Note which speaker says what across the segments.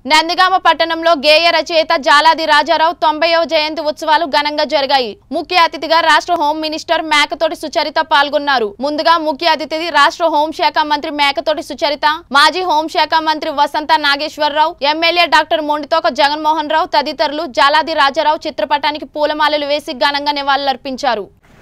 Speaker 1: నందిగామ పట్టణంలో గేయ రచయిత జాలాది రాజారావు తొంభైవ జయంతి ఉత్సవాలు ఘనంగా జరిగాయి ముఖ్య అతిథిగా రాష్ట్ర హోం మినిస్టర్ మేకతోటి సుచరిత పాల్గొన్నారు ముందుగా ముఖ్య అతిథి రాష్ట్ర హోంశాఖ మంత్రి మేకతోటి సుచరిత మాజీ హోంశాఖ మంత్రి వసంత నాగేశ్వరరావు ఎమ్మెల్యే డాక్టర్ మొండితోక జగన్మోహన్ రావు తదితరులు జాలాది రాజారావు చిత్రపటానికి పూలమాలలు వేసి ఘనంగా నివాళులర్పించారు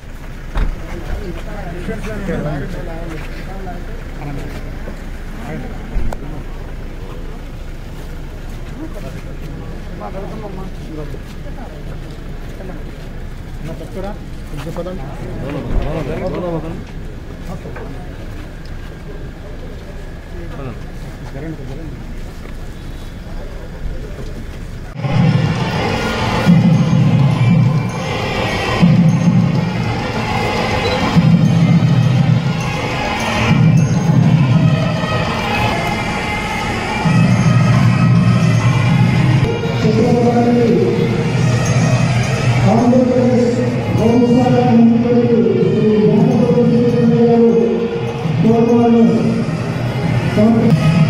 Speaker 2: ఆంధ్రప్రదేశ్ హోంశాఖ మంత్రి శ్రీ వెంకటరెడ్డి గారు పూర్వాలు సమర్పి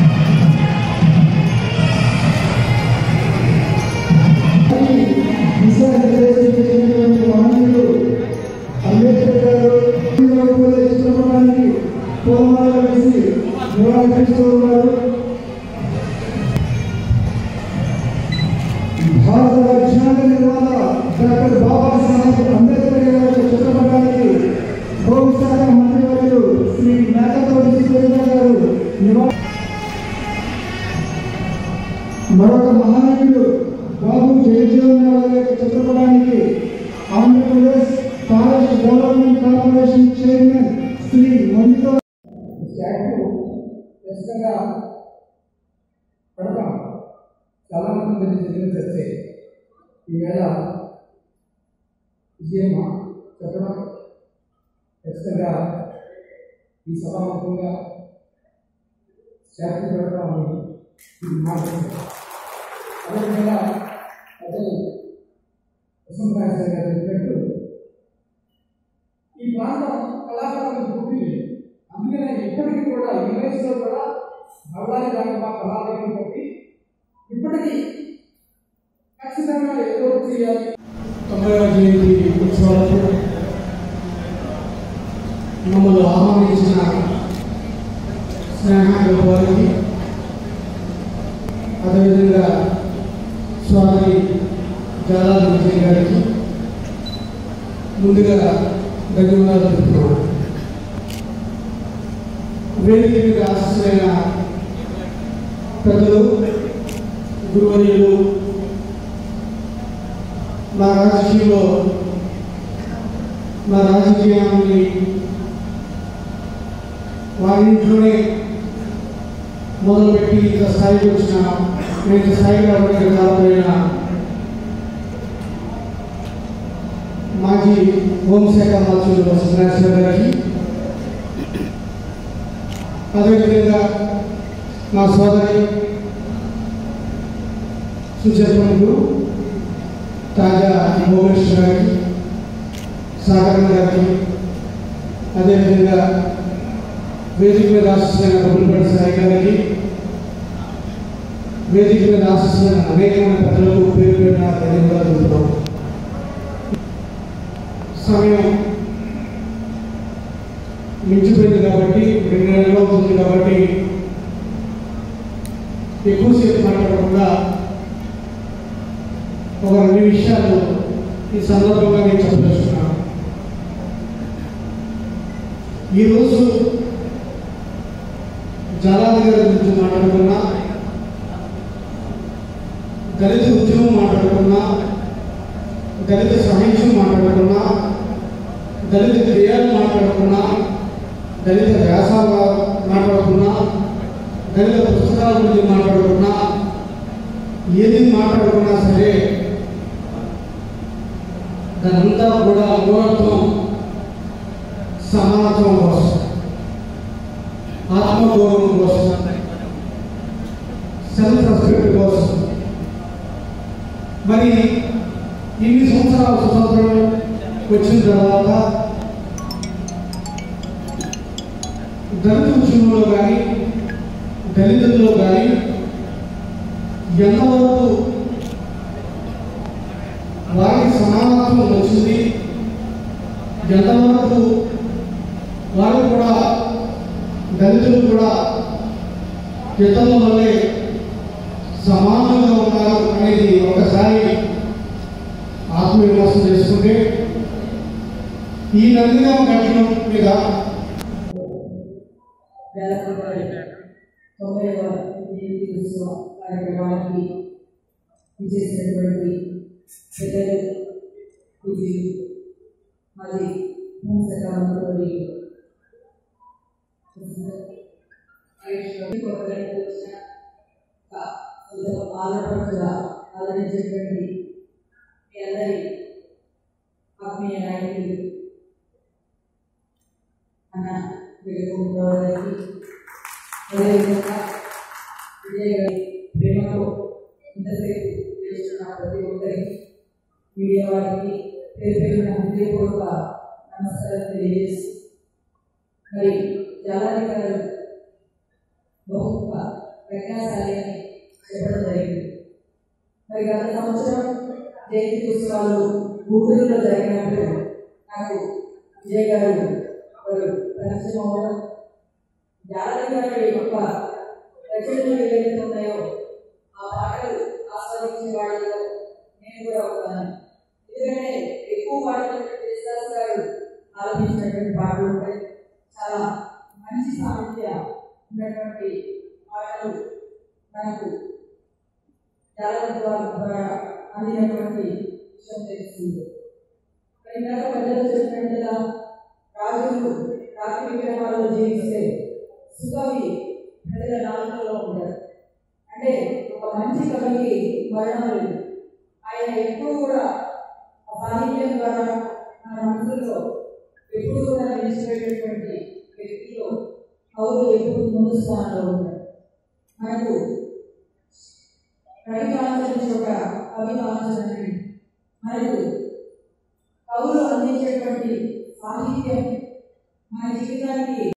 Speaker 2: దిశానిర్దేశం చేసినటువంటి మహనీయులు అంబేద్కర్ గారు పూలే చిత్రపటానికి పూలమాల వేసి నివాళులర్పిస్తూ ఉన్నారు భారత రాజ్యాంగ నిర్మాత డాక్టర్ బాబాసాహెబ్ అంబేద్కర్ గారి యొక్క చిత్రపటానికి హోంశాఖ మంత్రివర్యులు శ్రీ మేకతోటి సుచరిత గారు నివా మరొక మహానీయుడు బాబు జయజీవన్ గారి యొక్క చిత్రపటానికి Andhra Pradesh forest development corporation chairman Shri మండితో స్టాట్యూ ఖచ్చితంగా పెడతాం చాలా మంది జరిగిన చర్చే ఈవేళ విజయమ్మ చెప్పడం ఖచ్చితంగా ఈ సభాముఖంగా శాంతి పెడతాం అని ఇది మాట్లాడుతుంది అదేవిధంగా ప్రజలు వసంతరాజు గారు చెప్పినట్టు ఈ ప్రాంతం కళాకారులకు పుట్టింది అందుకనే ఇప్పటికీ కూడా ఈ వయసులో కూడా బళ్ళారి రాఘవ కళాకారులు బట్టి ఇప్పటికీ ఖచ్చితంగా ఏదో ఒకటి చేయాలి తొంభైవ జయంతి ఉత్సవాలకు మమ్మల్ని ఆహ్వానించిన స్నేహాల వారికి అదేవిధంగా స్వామి జాలాది విజయ్ గారికి ముందుగా ధన్యవాదాలు చెప్తున్నాను వేదిక మీద ఆశిస్తున్న పెద్దలు గురువర్యులు నా రాజకీయంలో నా రాజకీయాన్ని వారి ఇంట్లోనే మొదలుపెట్టి ఇంత స్థాయికి వచ్చిన నేను ఇంత స్థాయికి రావడానికి కారణమైన మాజీ హోంశాఖ మంత్రులు వసంతరాజు గారికి అదేవిధంగా మా సోదరి సుచరితలు తాజా భువనేశ్వర్ గారికి సాగర్ గారికి అదేవిధంగా వేదిక మీద ఆశిస్తున్న కబుల్పల్లి సాయి గారికి వేదిక మీద ఆశిస్తున్న అనేకమైన పెద్దలకు పేరు పెట్టిన ధన్యవాదాలు చెబుతున్నాం సమయం మించిపోయింది కాబట్టి రెండు నెలలు అవుతుంది కాబట్టి ఎక్కువసేపు మాట్లాడకుండా ఒక రెండు విషయాలు ఈ సందర్భంగా నేను చెప్పదలుచుకున్నాను ఈరోజు జలాల గారి గురించి మాట్లాడుకున్నా దళిత ఉద్యమం మాట్లాడుకున్నా దళిత సాహిత్యం మాట్లాడుకున్నా దళిత క్రియాలు మాట్లాడుకున్నా దళిత వ్యాసాలు మాట్లాడుకున్నా దళిత పుస్తకాల గురించి మాట్లాడుకున్నా ఏది మాట్లాడుకున్నా సరే దానంతా కూడా మూలత్వం సమానత్వం కోసం ఆత్మగౌరవం కోసం సెల్ఫ్ రెస్పెక్ట్ కోసం మరి ఇన్ని సంవత్సరాల స్వతంత్రం వచ్చిన తర్వాత దళిత ఉద్యమంలో కానీ దళితుల్లో కానీ
Speaker 3: ఎంతవరకు వారికి సమానత్వం వచ్చింది ఎంతవరకు వారు కూడా దళితులు కూడా ఇతరుల వల్లే సమానంగా ఉన్నారు అనేది ఒకసారి ఆత్మవిమర్శం చేసుకుంటే ఈ నందిగామ ఘటన మీద
Speaker 4: వేలకొండలి తొంభైవ జయంతి ఉత్సవ కార్యక్రమానికి విచ్చేసినటువంటి పెద్దలు పూజలు మాది హోంశాఖ మంత్రి ఆంధ్రప్రదేశ్ ఆదరించేటువంటి మీ అందరి ఆత్మీయ నాయకులు అన్న వెలుగురావు గారికి అదేవిధంగా విజయ్ గారి ప్రేమతో ఇంతసేపు చేస్తున్న ప్రతి ఒక్కరికి మీడియా వారికి పేరు పేరున హృదయపూర్వక నమస్కారం తెలియజేసి మరి జాలాది గారు బహుముఖ ప్రజ్ఞాశాలి అని చెప్పడం జరిగింది మరి గత సంవత్సరం జయంతి ఉత్సవాలు గుంటూరులో జరిగినప్పుడు నాకు విజయ్ గారు వారు పరిచయం అవ్వడం జాలరి గారి యొక్క రచనలు ఏవైతే ఉన్నాయో ఆ పాటలు ఆస్వాదించే వాళ్ళలో నేను కూడా ఉన్నాను ఎందుకంటే ఎక్కువ పాటలు దేశదాస్ గారు ఆలోచించినటువంటి పాటలు ఉంటాయి చాలా మంచి సాహిత్య ఉన్నటువంటి పాటలు మనకు జాలరి ద్వారా అందినటువంటి విషయం తెలుస్తుంది మరి ఇందాక పెద్దలు చెప్పినట్టుగా రాజులు రాత్రి విగ్రహాలలో జీవిస్తే సుకవి ప్రజల నాలుకలో ఉంటారు అంటే ఒక మంచి కవికి మరణం లేదు ఆయన ఎప్పుడు కూడా ఆ సాహిత్యం ద్వారా మన మనసులో ఎప్పుడు కూడా నిలిచిపోయేటటువంటి వ్యక్తిలో కవులు ఎప్పుడు ముందు స్థానంలో ఉంటారు మనకు రవి కావాల్సిన ఒక కవి కావాల్సిన మనకు కవులు అందించేటువంటి సాహిత్యం మన జీవితానికి